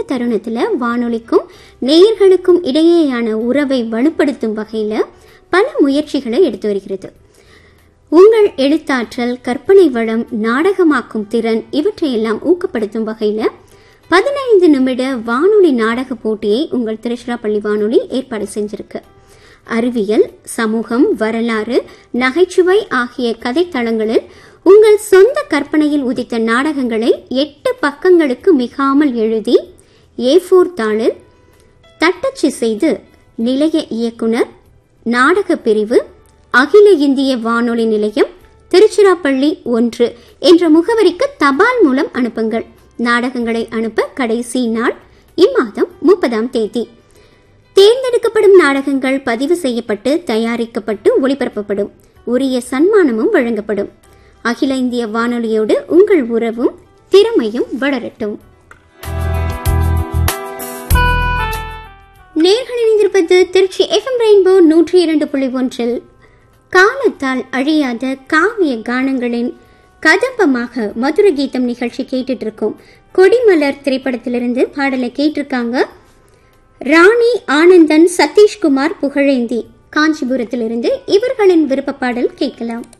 தருணத்துல வானொலிக்கும் நேயர்களுக்கும் இடையேயான உறவை வலுப்படுத்தும் வகையில பல முயற்சிகளை எடுத்து வருகிறது உங்கள் எழுத்தாற்றல் கற்பனை வளம் நாடகமாக்கும் திறன் இவற்றையெல்லாம் ஊக்கப்படுத்தும் வகையில பதினைந்து நிமிட வானொலி நாடக போட்டியை உங்கள் திருச்சிராப்பள்ளி வானொலி ஏற்பாடு செஞ்சிருக்கு அறிவியல் சமூகம் வரலாறு நகைச்சுவை ஆகிய கதைத்தளங்களில் உங்கள் சொந்த கற்பனையில் உதித்த நாடகங்களை எட்டு பக்கங்களுக்கு மிகாமல் எழுதி ஏ ஃபோர் தாளில் தட்டச்சு செய்து நிலைய இயக்குனர் நாடக பிரிவு அகில இந்திய வானொலி நிலையம் திருச்சிராப்பள்ளி ஒன்று என்ற முகவரிக்கு தபால் மூலம் அனுப்புங்கள் நாடகங்களை அனுப்ப கடைசி நாள் இம்மாதம் முப்பதாம் தேதி தேர்ந்தெடுக்கப்படும் நாடகங்கள் பதிவு செய்யப்பட்டு தயாரிக்கப்பட்டு ஒளிபரப்பப்படும் உரிய சன்மானமும் வழங்கப்படும் அகில இந்திய வானொலியோடு உங்கள் உறவும் திறமையும் வளரட்டும் நேர்கள் இணைந்திருப்பது திருச்சி எஃப்எம் ரெயின்போ நூற்றி இரண்டு புள்ளி ஒன்றில் காலத்தால் அழியாத காவிய கானங்களின் கதம்பமாக மதுர கீதம் நிகழ்ச்சி கேட்டுட்டு இருக்கோம் கொடிமலர் திரைப்படத்திலிருந்து பாடலை கேட்டிருக்காங்க ராணி ஆனந்தன் சதீஷ்குமார் புகழேந்தி காஞ்சிபுரத்திலிருந்து இவர்களின் விருப்ப பாடல் கேட்கலாம்